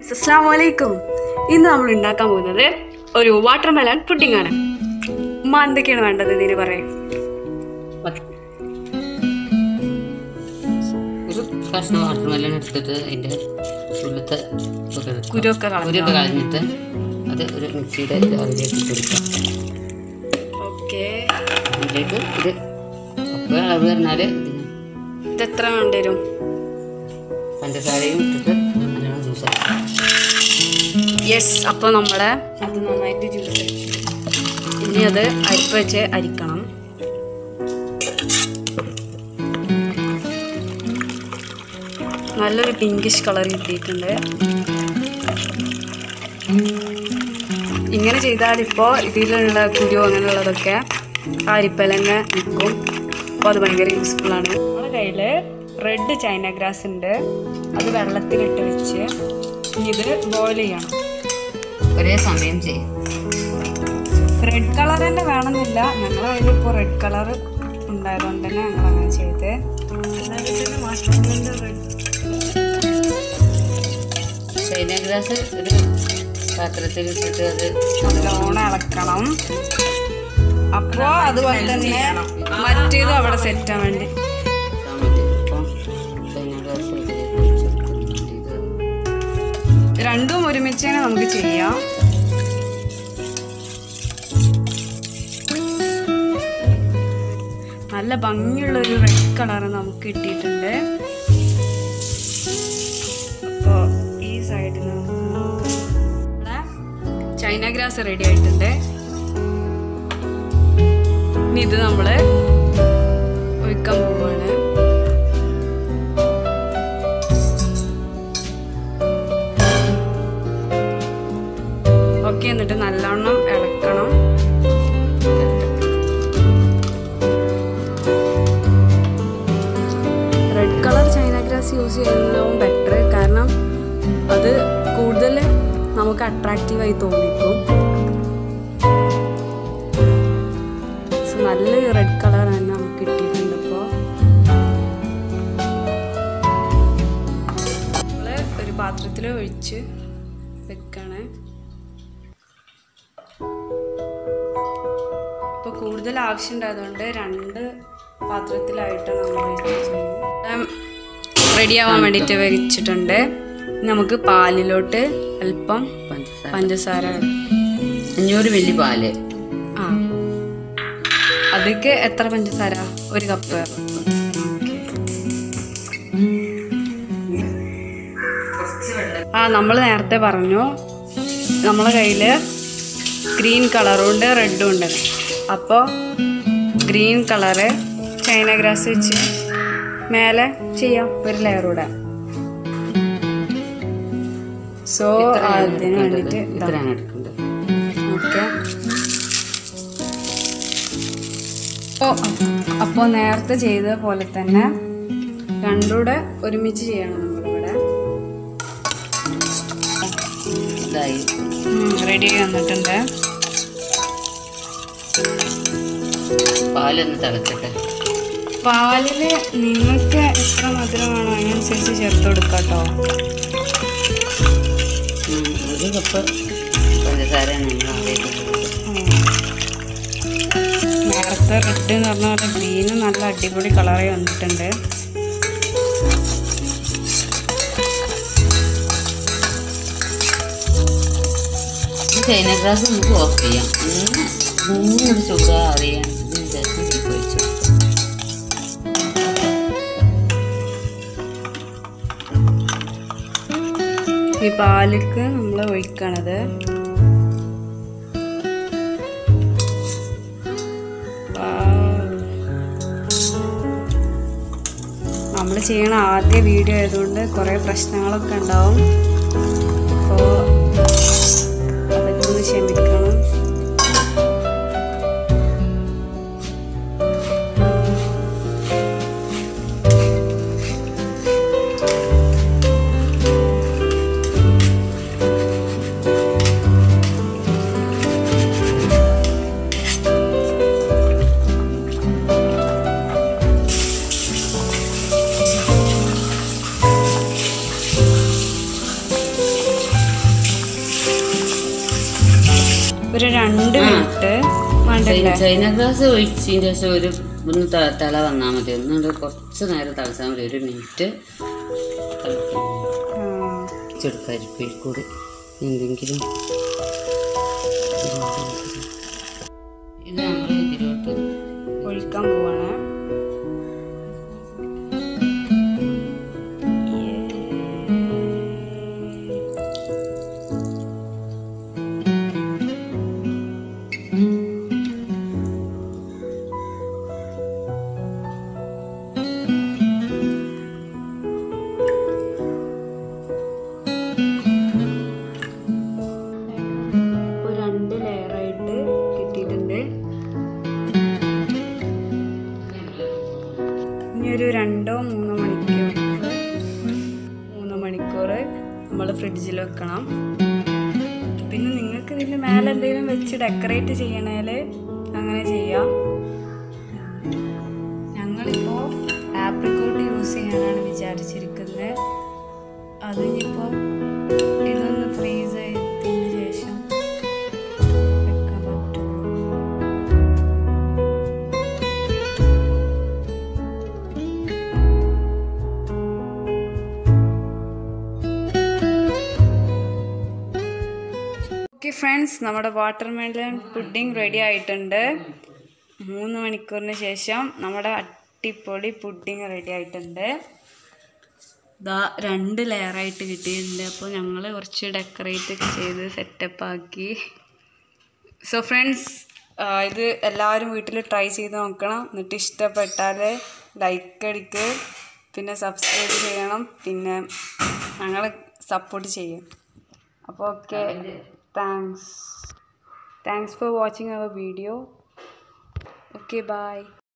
അസ്സാമലൈക്കും ഇന്ന് നമ്മൾ ഉണ്ടാക്കാൻ പോകുന്നത് ഒരു വാട്ടർ മെലൺ പുഡിംഗ് ആണ് ഉമ്മ എന്തൊക്കെയാണ് വേണ്ടത് ഇതിന് പറയാം ഒരു കഷ്ണം വാട്ടർമെലൺ എടുത്തിട്ട് അതിൻ്റെ ഉള്ളത്തെ ഇതൊക്കെ എടുക്കാം. കുരുവൊക്കെ കളഞ്ഞോ? കുരുവൊക്കെ കളഞ്ഞിട്ട് അത് ഒരു മിക്സിയുടെ ജാറിലേക്ക് ഇട്ട് കൊടുക്കാം ഓക്കെ അതിലേക്ക് ഒരു കപ്പ് അളവ് പറഞ്ഞാൽ ഇതിന് ഇത് എത്ര വേണ്ടി വരും പഞ്ചസാരയും ഇട്ടിട്ട് നല്ലോണം ജ്യൂസ് ആക്കാം യെസ് അപ്പോൾ നമ്മളെ അത് നന്നായിട്ട് ജ്യൂസ് ഇനി അത് അരിപ്പ് വെച്ച് അരിക്കണം നല്ലൊരു പിങ്കിഷ് കളർ കിട്ടിയിട്ടുണ്ട് ഇങ്ങനെ ചെയ്താൽ ഇപ്പോൾ ഇതിലുള്ള കുരു അങ്ങനെയുള്ളതൊക്കെ ആ അരിപ്പലങ്ങ് നിൽക്കും അപ്പോൾ അത് ഭയങ്കര യൂസ്ഫുൾ ആണ് നമ്മുടെ കയ്യിൽ റെഡ് ചൈന ഗ്രാസ് ഉണ്ട് അത് വെള്ളത്തിലിട്ട് വെച്ച് ഇനി ഇത് ബോയിൽ ചെയ്യണം ഒരേ സമയം ചെയ്യും റെഡ് കളർ തന്നെ വേണമെന്നില്ല ഞങ്ങളുടെ കയ്യിൽ ഇപ്പോൾ റെഡ് കളർ ഉണ്ടായതുകൊണ്ട് തന്നെ ഞങ്ങൾ അങ്ങനെ ചെയ്ത് ചൈന ഗ്ലാസ് ഒരു പാത്രത്തിൽ ഇട്ടിട്ട് അത് നല്ലോണം ഇളക്കണം അപ്പോൾ അതുപോലെ തന്നെ മറ്റേതും അവിടെ സെറ്റ് ആവാൻ വേണ്ടി ഇട്ടാൻ മതി അപ്പം ചൈന ഗ്ലാസ് ഇതിലേക്ക് ഒഴിച്ച് കൊടുക്കുന്നുണ്ട് ഇത് രണ്ടും ഒരുമിച്ച് തന്നെ നമുക്ക് ചെയ്യാം നല്ല ഭംഗിയുള്ള ഒരു റെഡ് കളർ നമുക്ക് കിട്ടിയിട്ടുണ്ട് അപ്പോൾ ഈ സൈഡിൽ നമുക്ക് നോക്കാം. ഇവിടെ ചൈന ഗ്രാസ് റെഡി ആയിട്ടുണ്ട് ഇനി ഇത് നമ്മൾ ഒഴിക്കാൻ പോവുകയാണ് ഓക്കെ എന്നിട്ട് നല്ലോണം ഇളക്കണം red colour China grass use ചെയ്യുന്നതാവും ബെറ്റർ കാരണം അത് കൂടുതൽ നമുക്ക് അട്രാക്റ്റീവായി തോന്നിക്കും So, നല്ല റെഡ് കളർ തന്നെ നമുക്ക് കിട്ടിയിട്ടുണ്ട് ഇപ്പോൾ നമ്മൾ ഒരു പാത്രത്തിൽ ഒഴിച്ച് വെക്കണേ ഇപ്പോൾ കൂടുതൽ ആവശ്യം ഉണ്ടായതുകൊണ്ട് രണ്ട് പാത്രത്തിലായിട്ടാണ് നമ്മൾ വെച്ചത് റെഡി ആവാൻ വേണ്ടിയിട്ട് വെച്ചിട്ടുണ്ട് ഇനി നമുക്ക് പാലിലോട്ട് അല്പം പഞ്ചസാര പഞ്ചസാര അഞ്ഞൂറ് മില്ലി പാല് ആ അതൊക്കെ എത്ര പഞ്ചസാര ഒരു കപ്പ് ആ നമ്മൾ നേരത്തെ പറഞ്ഞു നമ്മളെ കയ്യിൽ ഗ്രീൻ കളറും ഉണ്ട് റെഡും ഉണ്ട് അപ്പോൾ ഗ്രീൻ കളറ് ചൈന ഗ്രാസ് വെച്ച് മേലെ ചെയ്യാം ഒരു ലെയറൂടെ സോ അതിന് വേണ്ടിയിട്ട് ഇതാ ഇത്രയാണ് എടുക്കേണ്ടത് ഓക്കെ അപ്പോൾ അപ്പോൾ നേരത്തെ ചെയ്ത പോലെ തന്നെ രണ്ടൂടെ ഒരുമിച്ച് ചെയ്യണം നമ്മളിവിടെ ഇതായി റെഡി ആയി വന്നിട്ടുണ്ട് പാലൊന്ന് തിളക്കട്ടെ പാലിൽ നിങ്ങൾക്ക് എത്ര മധുരം വേണോ അതിനനുസരിച്ച് ചേർത്ത് കൊടുക്കാം കേട്ടോ ഉം, ഒരു കപ്പ് പഞ്ചസാരയാണ് നമ്മൾ ആദ്യം നേരത്തെ റെഡ് എന്ന് പറഞ്ഞ പോലെ ഗ്രീന് നല്ല അടിപൊളി കളറായി വന്നിട്ടുണ്ട് ഈ ചൈന ഗ്ലാസ് നമുക്ക് ഓഫ് ചെയ്യാം ഒന്നും സുഖം അറിയാൻ ഇതിന് ശേഷം ഇതിലേക്ക് ഒഴിച്ച് കൊടുക്കാം. ഈ പാലിക്ക് നമ്മൾ ഒഴിക്കണത് നമ്മൾ ചെയ്യണ ആദ്യ വീഡിയോ ആയതുകൊണ്ട് കുറേ പ്രശ്നങ്ങളൊക്കെ ഉണ്ടാവും അപ്പോൾ അതൊക്കെ ഒന്ന് ക്ഷമിക്കണം ചൈന ഗ്രാസ് ഒഴിച്ചതിന് ശേഷം ഒരു ഒന്ന് ത- തിള വന്നാൽ മതി ഒന്നുകൊണ്ട് കുറച്ച് നേരം തിളച്ചാൽ മതി ഒരു മിനിറ്റ് ചെടുക്ക അരിപ്പിൽ കൂടി എന്തെങ്കിലും ഇത് നമ്മൾ ഇതിലോട്ട് ഒഴിക്കാൻ പോവാണ് ഇപ്പോൾ രണ്ട് ലെയറായിട്ട് കിട്ടിയിട്ടുണ്ട് ഇനി ഒരു രണ്ടോ മൂന്നോ മണിക്കൂർ മൂന്ന് മണിക്കൂർ നമ്മൾ ഫ്രിഡ്ജിൽ വെക്കണം പിന്നെ നിങ്ങൾക്ക് ഇതിൻ്റെ മേലെ എന്തെങ്കിലും വെച്ച് ഡെക്കറേറ്റ് ചെയ്യണേൽ അങ്ങനെ ചെയ്യാം ഞങ്ങളിപ്പോൾ ആപ്രിക്കോട്ട് യൂസ് ചെയ്യാനാണ് വിചാരിച്ചിരിക്കുന്നത് അത് ഇനിയിപ്പോൾ ഇതൊന്ന് ഫ്രീസ് ചെയ്തതിന് ശേഷം വെക്കാൻ പറ്റുള്ളൂ ഓക്കെ ഫ്രണ്ട്സ് നമ്മുടെ വാട്ടർ മെലൺ പുഡിംഗ് റെഡി ആയിട്ടുണ്ട് മൂന്ന് മണിക്കൂറിന് ശേഷം നമ്മുടെ അട്ടിപ്പൊളി പുഡിംഗ് റെഡി ആയിട്ടുണ്ട് ഇതാ രണ്ട് ലെയറായിട്ട് കിട്ടിയിട്ടുണ്ട് അപ്പോൾ ഞങ്ങൾ കുറച്ച് ഡെക്കറേറ്റ് ഒക്കെ ചെയ്ത് സെറ്റപ്പ് ആക്കി സോ ഫ്രണ്ട്സ് ഇത് എല്ലാവരും വീട്ടിൽ ട്രൈ ചെയ്ത് നോക്കണം എന്നിട്ട് ഇഷ്ടപ്പെട്ടാൽ ലൈക്ക് അടിക്ക് പിന്നെ സബ്സ്ക്രൈബ് ചെയ്യണം പിന്നെ ഞങ്ങളെ സപ്പോർട്ട് ചെയ്യും അപ്പോൾ okay thanks thanks for watching our video okay by